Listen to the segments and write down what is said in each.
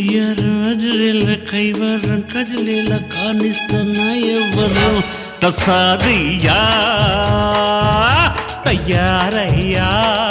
ఉయ్యారం అదిరేల కైవారం కదిలేలా కానిస్తున్నా ఎవరు తసాదియా తయారయ్యా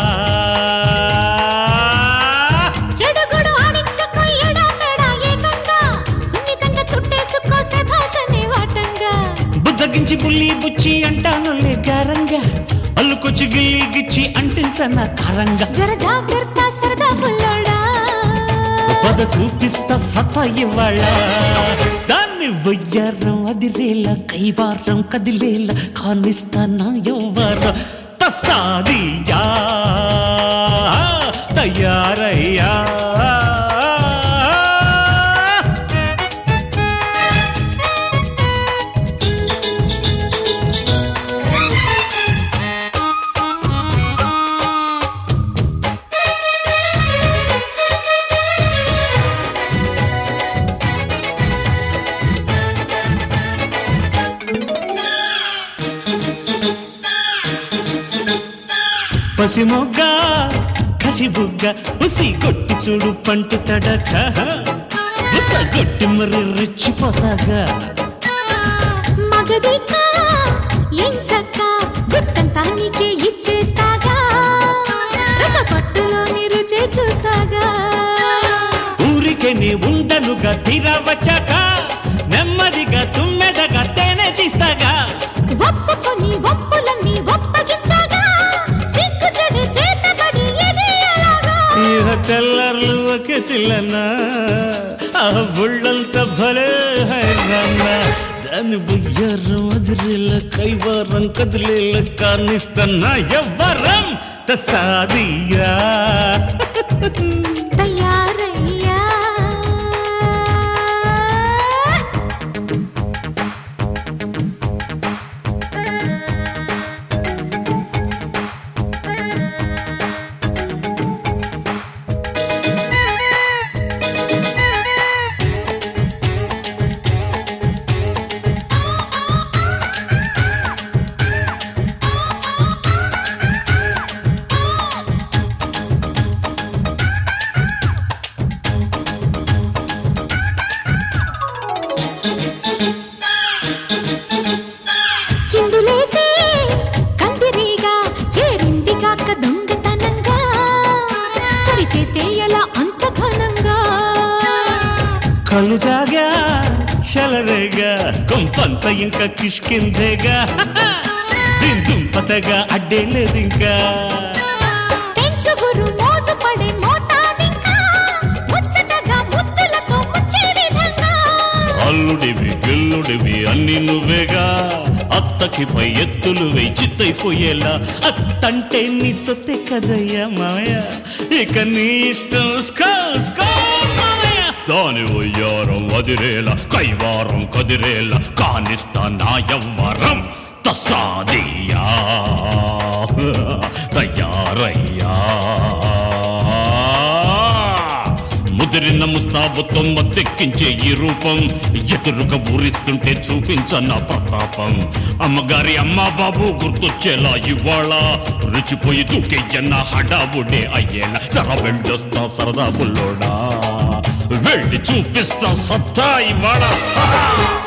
చెడుగుడు ఆడించకు ఎడాపెడా ఏకంగా సున్నితంగా చుట్టేసుకోసే భాషనే వాటంగా బుజ్జగించి బుల్లి బుచ్చి అంటాను గారంగా అల్లుకొచ్చి గిల్లి గిచ్చి అంటించన్న కారంగా జర జాగ్రత్త సరదా పుల్లోడా పద చూపిస్తా సత ఇవాళ దాన్ని వయ్యారం అదిరేలా కైవారం కదిలేలా కానిస్తానా ఎవ్వరం తసాదియా తయారయ్యా పసిమొగ్గ కసిబుగ్గ ఉసి కొట్టి చూడు పంటి తడక ఉస కొట్టి మరి రెచ్చిపోతాగా మగదిక ఎంచక్క గుట్టంతా నీకే ఇచ్చేస్తాగా రసపట్టులోని రుచి చూస్తాగా ఊరికే నీ ఉండనుగా తీరవచ్చాక నెమ్మదిగా తుమ్మెదగా తేనె తీస్తాగా ఒప్పుకొని ఒప్పులన్నీ ఒప్పగించాగా సిగ్గు చెడు చేతబడి ఇది ఎలాగా ఇహ తెల్లర్లు ఒక తిల్లనా ఆ బుళ్ళంత భలే హైరాన్న దాని బుయ్యారం అదిరేల కైవారం కదిలేల కానిస్తన్నా ఎవ్వరం తసాదియా తయారయ్యా చిందులేసే కందిరీగా చేరింది కాక దొంగతనంగా కరి చేస్తే ఎలా అంత ఘనంగా కళ్ళు తాగా చలరేగా కొంపంత ఇంకా కిష్కిందేగా దీని దుంపతగా అడ్డే లేదు ఇంకా పెంచుగురు మోసపడే మోతాదింకా ముచ్చటగా ముద్దులతో ముచ్చే విధంగా అల్లుడివి గిల్లుడివి అన్ని నువ్వేగా అత్తకి పై ఎత్తులు వేయి చిత్తైపోయేలా అత్తంటే నీ సొత్తే కదయ్యా మాయ ఇక నీ ఇష్టం స్కో స్కో మామయ్య దాని వయ్యారం వదిరేలా కైవారం కదిరేలా కానిస్తా నా యవ్వరం తసాదియా తయారయ్యా ముదిరిన ముస్తాబుతో మత్తెక్కించే ఈ రూపం ఎదురుగా ఊరిస్తుంటే చూపించన్న ప్రతాపం అమ్మగారి అమ్మ బాబు గుర్తొచ్చేలా ఇవాళ రుచిపోయి దూకెయ్యన్న హడావుడే అయ్యేలా సర వెళ్ళొస్తా సరదా బుల్లోడా వెళ్ళి చూపిస్తా సత్తా ఇవాళ